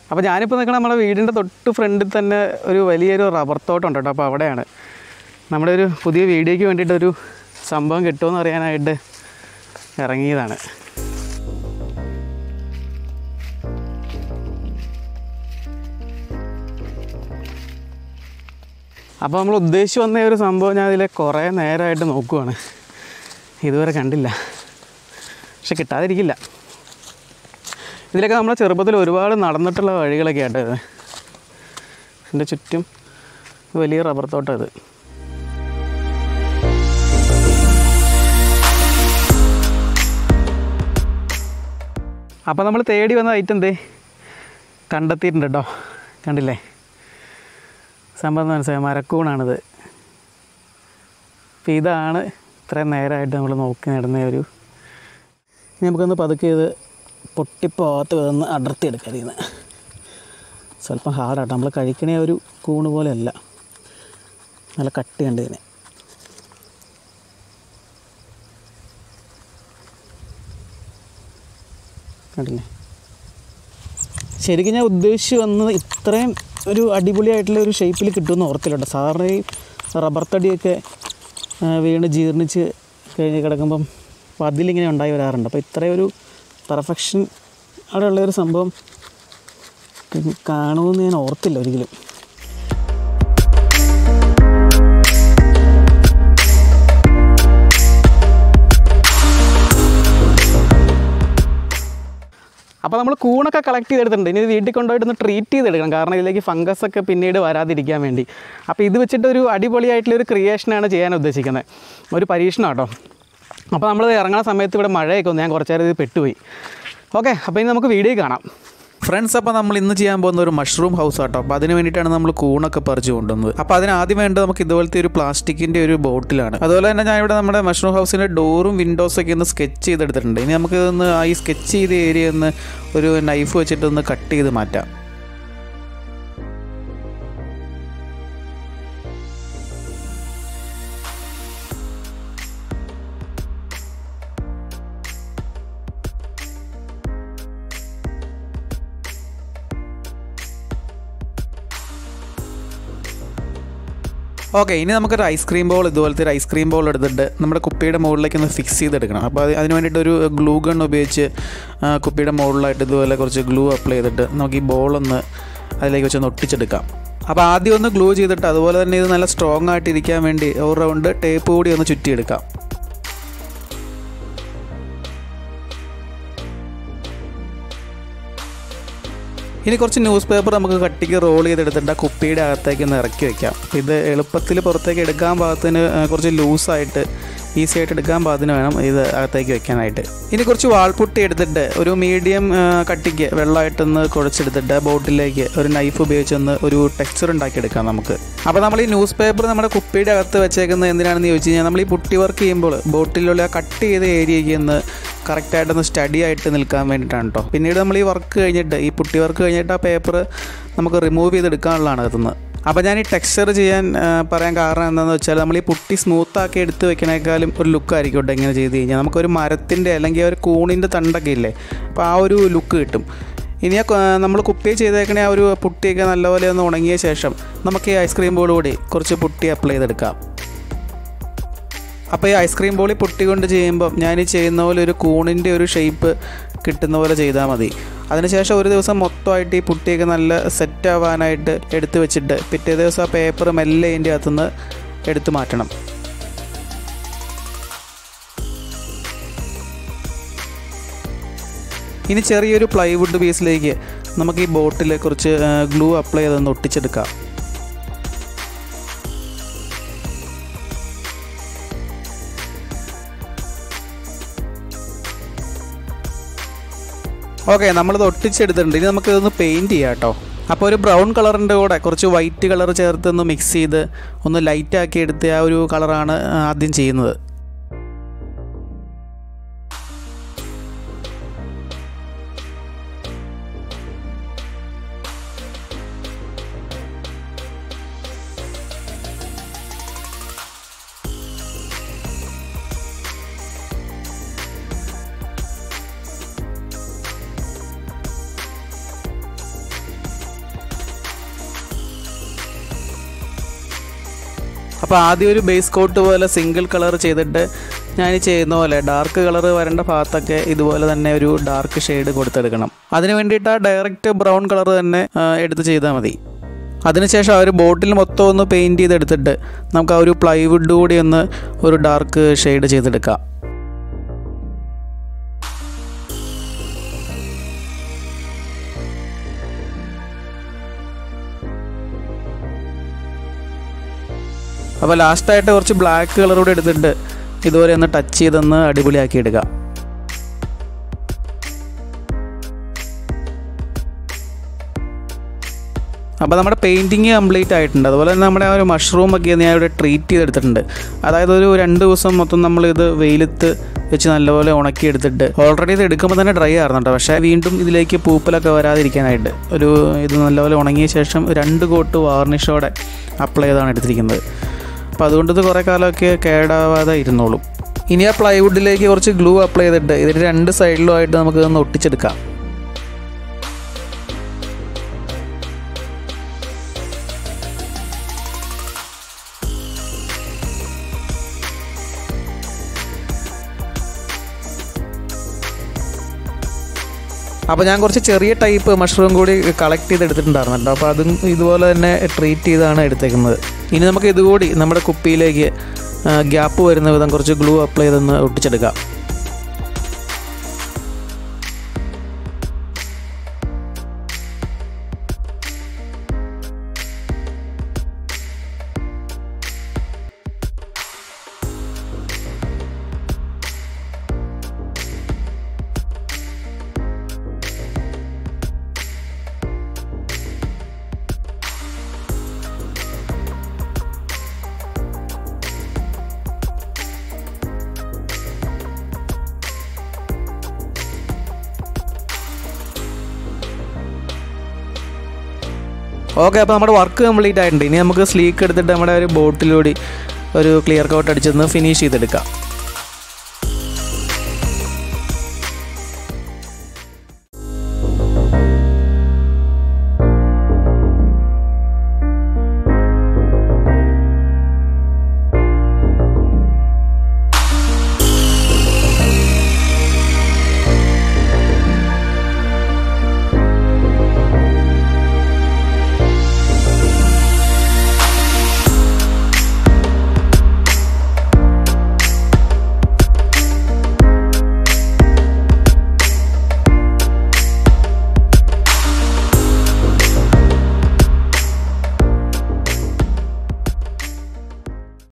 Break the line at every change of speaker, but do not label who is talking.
അപ്പോൾ ഞാനിപ്പോൾ നിൽക്കുന്ന നമ്മുടെ വീടിൻ്റെ തൊട്ട് ഫ്രണ്ടിൽ തന്നെ ഒരു വലിയൊരു റബ്ബർ തോട്ടം ഉണ്ട് കേട്ടോ അപ്പോൾ അവിടെയാണ് നമ്മുടെ ഒരു പുതിയ വീഡിയോയ്ക്ക് വേണ്ടിയിട്ടൊരു സംഭവം കിട്ടുമെന്ന് അറിയാനായിട്ട് ഇറങ്ങിയതാണ് അപ്പോൾ നമ്മൾ ഉദ്ദേശിച്ച് വന്ന ഒരു സംഭവം ഞാൻ അതിലെ കുറേ നേരമായിട്ട് നോക്കുവാണ് ഇതുവരെ കണ്ടില്ല പക്ഷെ കിട്ടാതിരിക്കില്ല ഇതിലൊക്കെ നമ്മൾ ചെറുപ്പത്തിൽ ഒരുപാട് നടന്നിട്ടുള്ള വഴികളൊക്കെ ആട്ടോ ഇത് എൻ്റെ ചുറ്റും വലിയ റബ്ബർ തോട്ടം ഇത് അപ്പോൾ നമ്മൾ തേടി വന്ന ഐറ്റം എന്തേ കണ്ടെത്തിയിട്ടുണ്ട് കേട്ടോ കണ്ടില്ലേ സംഭവം എന്ന് മനസ്സിലായി മരക്കൂണാണിത് അപ്പോൾ ഇതാണ് ഇത്രയും നേരമായിട്ട് നമ്മൾ നോക്കി നടന്ന ഒരു ഇനി നമുക്കൊന്ന് പതുക്കെ ഇത് പൊട്ടിപ്പോകത്ത് വന്ന് അടർത്തി എടുക്കാം ഇതിൽ നിന്ന് സ്വല്പം ഹാർഡാട്ടോ നമ്മൾ കഴിക്കണ ഒരു കൂണ് പോലെയല്ല നല്ല കട്ടിയുണ്ട് ഇതിന് കണ്ടില്ലേ ശരിക്കും ഞാൻ ഉദ്ദേശിച്ച് വന്നത് ഇത്രയും ഒരു അടിപൊളിയായിട്ടുള്ള ഒരു ഷേപ്പിൽ കിട്ടുമെന്ന് ഓർത്തില്ല കേട്ടോ സാറിന് ഈ റബ്ബർ തടിയൊക്കെ ആ, വീണ് ജീർണിച്ച് കഴിഞ്ഞ് കിടക്കുമ്പം അപ്പോൾ അതിലിങ്ങനെ ഉണ്ടായി വരാറുണ്ട് അപ്പോൾ ഇത്രയും ഒരു പെർഫെക്ഷൻ അവിടെ ഉള്ളൊരു സംഭവം കാണുമെന്ന് ഞാൻ ഓർത്തില്ല ഒരിക്കലും അപ്പോൾ നമ്മൾ കൂണൊക്കെ കളക്ട് ചെയ്തെടുത്തിട്ടുണ്ട് ഇനി ഇത് വീട്ടിൽ കൊണ്ടുപോയിട്ട് ഒന്ന് ട്രീറ്റ് ചെയ്തെടുക്കണം കാരണം ഇതിലേക്ക് ഫംഗസ് ഒക്കെ പിന്നീട് വരാതിരിക്കാൻ വേണ്ടി അപ്പോൾ ഇത് വെച്ചിട്ട് ഒരു അടിപൊളിയായിട്ടുള്ള ഒരു ക്രിയേഷനാണ് ചെയ്യാൻ ഉദ്ദേശിക്കുന്നത് ഒരു പരീക്ഷണം കേട്ടോ അപ്പോൾ നമ്മൾ ഇറങ്ങുന്ന സമയത്ത് ഇവിടെ മഴയൊക്കെ ഒന്ന് ഞാൻ കുറച്ച് നേരം ഇത് പെട്ടുപോയി ഓക്കെ അപ്പോൾ ഇനി നമുക്ക് വീഡിയോ കാണാം
ഫ്രണ്ട്സ് അപ്പോൾ നമ്മൾ ഇന്ന് ചെയ്യാൻ പോകുന്ന ഒരു മഷ്റൂം ഹൗസ് ആട്ടോ അപ്പോൾ അതിന് വേണ്ടിയിട്ടാണ് നമ്മൾ കൂണൊക്കെ പറിച്ചു കൊണ്ടുവന്നത് അപ്പോൾ അതിന് ആദ്യം വേണ്ടത് നമുക്ക് ഇതുപോലത്തെ ഒരു പ്ലാസ്റ്റിക്കിൻ്റെ ഒരു ബോട്ടിലാണ് അതുപോലെ തന്നെ ഞാൻ ഇവിടെ നമ്മുടെ മഷ്റൂം ഹൗസിൻ്റെ ഡോറും വിൻഡോസൊക്കെ ഒന്ന് സ്കെച്ച് ചെയ്തെടുത്തിട്ടുണ്ട് ഇനി നമുക്ക് ഇതൊന്ന് ആ ഈ സ്കെച്ച് ചെയ്ത ഏരിയ ഒന്ന് ഒരു നൈഫ് വെച്ചിട്ട് ഒന്ന് കട്ട് ചെയ്ത് മാറ്റാം ഓക്കെ ഇനി നമുക്കൊരു ഐസ്ക്രീം ബോൾ ഇതുപോലത്തെ ഒരു ഐസ്ക്രീം ബോൾ എടുത്തിട്ട് നമ്മുടെ കുപ്പിയുടെ മുകളിലേക്ക് ഒന്ന് ഫിക്സ് ചെയ്തെടുക്കണം അപ്പോൾ അത് അതിന് വേണ്ടിയിട്ട് ഒരു ഗ്ലൂ ഗൺ ഉപയോഗിച്ച് ആ, കുപ്പിയുടെ മുകളിലായിട്ട് ഇതുപോലെ കുറച്ച് ഗ്ലൂ അപ്ലൈ ചെയ്തിട്ട് നമുക്ക് ഈ ബോളൊന്ന് അതിലേക്ക് വെച്ച് ഒന്ന് ഒട്ടിച്ചെടുക്കാം അപ്പോൾ ആദ്യം ഒന്ന് ഗ്ലൂ ചെയ്തിട്ട് അതുപോലെ തന്നെ ഇത് നല്ല സ്ട്രോങ് ആയിട്ട് ഇരിക്കാൻ വേണ്ടി ഒരു റൗണ്ട് ടേപ്പ് കൂടി ഒന്ന് ചുറ്റിയെടുക്കാം ഇനി കുറച്ച് ന്യൂസ് പേപ്പർ നമുക്ക് കട്ടിക്ക് റോൾ ചെയ്തെടുത്തിട്ട് ആ കുപ്പിയുടെ അകത്തേക്ക് ഒന്ന് ഇറക്കി വെക്കാം ഇത് എളുപ്പത്തിൽ പുറത്തേക്ക് എടുക്കാൻ പാകത്തിന് ആ, കുറച്ച് ലൂസായിട്ട് ഈസി ആയിട്ട് എടുക്കാൻ പാകത്തിന് വേണം ഇത് അകത്തേക്ക് വെക്കാനായിട്ട് ഇനി കുറച്ച് വാൾപുട്ടി എടുത്തിട്ട് ഒരു മീഡിയം കട്ടിക്ക് വെള്ളമായിട്ടൊന്ന് കുഴച്ചെടുത്തിട്ട് ബോട്ടിലേക്ക് ഒരു നൈഫ് ഉപയോഗിച്ചൊന്ന് ഒരു ടെക്സ്ചർ ഉണ്ടാക്കിയെടുക്കാം നമുക്ക് അപ്പോൾ നമ്മൾ ഈ ന്യൂസ് പേപ്പർ നമ്മുടെ കുപ്പിയുടെ അകത്ത് വെച്ചേക്കുന്നത് എന്തിനാണെന്ന് ചോദിച്ചു കഴിഞ്ഞാൽ നമ്മൾ ഈ പുട്ടി വർക്ക് ചെയ്യുമ്പോൾ ബോട്ടിലുള്ള ആ കട്ട് ചെയ്ത ഏരിയയ്ക്ക് ഒന്ന് കറക്റ്റായിട്ടൊന്ന് സ്റ്റഡി ആയിട്ട് നിൽക്കാൻ വേണ്ടിയിട്ടാണ് കേട്ടോ പിന്നീട് നമ്മൾ ഈ വർക്ക് കഴിഞ്ഞിട്ട് ഈ പുട്ടി വർക്ക് കഴിഞ്ഞിട്ട് ആ പേപ്പർ നമുക്ക് റിമൂവ് ചെയ്തെടുക്കാനുള്ളതാണ് അകത്തുനിന്ന് അപ്പോൾ ഞാൻ ഈ ടെക്സ്ചർ ചെയ്യാൻ ആ, പറയാൻ കാരണം എന്താണെന്ന് വെച്ചാൽ നമ്മൾ ഈ പുട്ടി സ്മൂത്താക്കി എടുത്ത് വെക്കണേക്കാളും ഒരു ലുക്ക് ആയിരിക്കും കേട്ടോ ഇങ്ങനെ ചെയ്ത് കഴിഞ്ഞാൽ നമുക്കൊരു മരത്തിൻ്റെ അല്ലെങ്കിൽ ഒരു കൂണിൻ്റെ തണ്ടൊക്കെ ഇല്ലേ അപ്പോൾ ആ ഒരു ലുക്ക് കിട്ടും ഇനി ആ നമ്മൾ കുപ്പി ചെയ്തേക്കണേ ആ ഒരു പുട്ടിയൊക്കെ നല്ലപോലെ ഒന്ന് ഉണങ്ങിയ ശേഷം നമുക്ക് ഈ ഐസ്ക്രീം ബോൾ കൂടി കുറച്ച് പുട്ടി അപ്ലൈ ചെയ്തെടുക്കാം അപ്പോൾ ഈ ഐസ്ക്രീം ബോളി പൊട്ടി കൊണ്ട് ചെയ്യുമ്പോൾ ഞാൻ ഈ ചെയ്യുന്ന പോലെ ഒരു കൂണിൻ്റെ ഒരു ഷേപ്പ് കിട്ടുന്ന പോലെ ചെയ്താൽ മതി അതിനുശേഷം ഒരു ദിവസം മൊത്തമായിട്ട് ഈ പുട്ടിയൊക്കെ നല്ല സെറ്റ് ആവാനായിട്ട് എടുത്ത് വെച്ചിട്ട് പിറ്റേ ദിവസം ആ പേപ്പർ മെല്ലെ അതിൻ്റെ അകത്തുനിന്ന് എടുത്ത് മാറ്റണം ഇനി ചെറിയൊരു പ്ലൈവുഡ് പീസിലേക്ക് നമുക്ക് ഈ ബോട്ടിൽ കുറച്ച് ഗ്ലൂ അപ്ലൈ ചെയ്തൊന്ന് ഒട്ടിച്ചെടുക്കാം ഓക്കെ നമ്മളിത് ഒട്ടിച്ചെടുത്തിട്ടുണ്ട് ഇനി നമുക്ക് ഇതൊന്ന് പെയിൻറ്റ് ചെയ്യാം കേട്ടോ അപ്പോൾ ഒരു ബ്രൗൺ കളറിൻ്റെ കൂടെ കുറച്ച് വൈറ്റ് കളർ ചേർത്ത് ഒന്ന് മിക്സ് ചെയ്ത് ഒന്ന് ലൈറ്റ് ആക്കി എടുത്ത ആ ഒരു കളറാണ് ആദ്യം ചെയ്യുന്നത് അപ്പോൾ ആദ്യം ഒരു ബേസ് കോട്ട് പോലെ സിംഗിൾ കളർ ചെയ്തിട്ട് ഞാൻ ഈ ചെയ്യുന്ന പോലെ ഡാർക്ക് കളർ വരേണ്ട ഭാഗത്തൊക്കെ ഇതുപോലെ തന്നെ ഒരു ഡാർക്ക് ഷെയ്ഡ് കൊടുത്തെടുക്കണം അതിന് വേണ്ടിയിട്ട് ആ ഡയറക്റ്റ് ബ്രൗൺ കളർ തന്നെ ആ, എടുത്ത് ചെയ്താൽ മതി അതിനുശേഷം ആ ഒരു ബോട്ടിൽ മൊത്തം ഒന്ന് പെയിൻറ്റ് ചെയ്തെടുത്തിട്ട് നമുക്ക് ആ ഒരു പ്ലൈവുഡ് കൂടി ഒന്ന് ഒരു ഡാർക്ക് ഷെയ്ഡ് ചെയ്തെടുക്കാം അപ്പോൾ ലാസ്റ്റായിട്ട് കുറച്ച് ബ്ലാക്ക് കളർ കൂടെ എടുത്തിട്ട് ഇതുപോലെ ഒന്ന് ടച്ച് ചെയ്തൊന്ന് അടിപൊളിയാക്കി എടുക്കാം അപ്പോൾ നമ്മുടെ പെയിൻറ്റിങ് കംപ്ലീറ്റ് ആയിട്ടുണ്ട് അതുപോലെ തന്നെ നമ്മുടെ ആ ഒരു മഷ്റൂം ഒക്കെ ഞാൻ ഇവിടെ ട്രീറ്റ് ചെയ്തെടുത്തിട്ടുണ്ട് അതായത് ഒരു രണ്ട് ദിവസം മൊത്തം നമ്മൾ ഇത് വെയിലത്ത് വെച്ച് നല്ലപോലെ ഉണക്കി എടുത്തിട്ട് ഓൾറെഡി ഇത് എടുക്കുമ്പോൾ തന്നെ ഡ്രൈ ആയിരുന്നു കേട്ടോ പക്ഷേ വീണ്ടും ഇതിലേക്ക് പൂപ്പലൊക്കെ വരാതിരിക്കാനായിട്ട് ഒരു ഇത് നല്ലപോലെ ഉണങ്ങിയ ശേഷം രണ്ട് കോട്ട് വാർണിഷോടെ അപ്ലൈ ചെയ്താണ് എടുത്തിരിക്കുന്നത് അപ്പോൾ അതുകൊണ്ട് ഇത് കുറേ കാലമൊക്കെ കേടാവാതെ ഇരുന്നോളും ഇനി ആ പ്ലൈവുഡിലേക്ക് കുറച്ച് ഗ്ലൂ അപ്ലൈ ചെയ്തിട്ട് ഇതിൻ്റെ രണ്ട് സൈഡിലും ആയിട്ട് നമുക്ക് ഇതൊന്ന് ഒട്ടിച്ചെടുക്കാം അപ്പോൾ ഞാൻ കുറച്ച് ചെറിയ ടൈപ്പ് മഷ്റൂം കൂടി കളക്ട് ചെയ്ത് എടുത്തിട്ടുണ്ടായിരുന്നു കേട്ടോ അപ്പോൾ അതും ഇതുപോലെ തന്നെ ട്രീറ്റ് ചെയ്താണ് എടുത്തേക്കുന്നത് ഇനി നമുക്ക് ഇതുകൂടി നമ്മുടെ കുപ്പിയിലേക്ക് ഗ്യാപ്പ് വരുന്ന വിധം കുറച്ച് ഗ്ലൂ അപ്ലൈ ചെയ്തൊന്ന് ഒട്ടിച്ചെടുക്കാം ഓക്കെ അപ്പോൾ നമ്മുടെ വർക്ക് കംപ്ലീറ്റ് ആയിട്ടുണ്ട് ഇനി നമുക്ക് സ്ലീക്ക് എടുത്തിട്ട് നമ്മുടെ ഒരു ബോട്ടിലൂടെ ഒരു ക്ലിയർ കോട്ട് അടിച്ചൊന്ന് ഫിനിഷ് ചെയ്തെടുക്കാം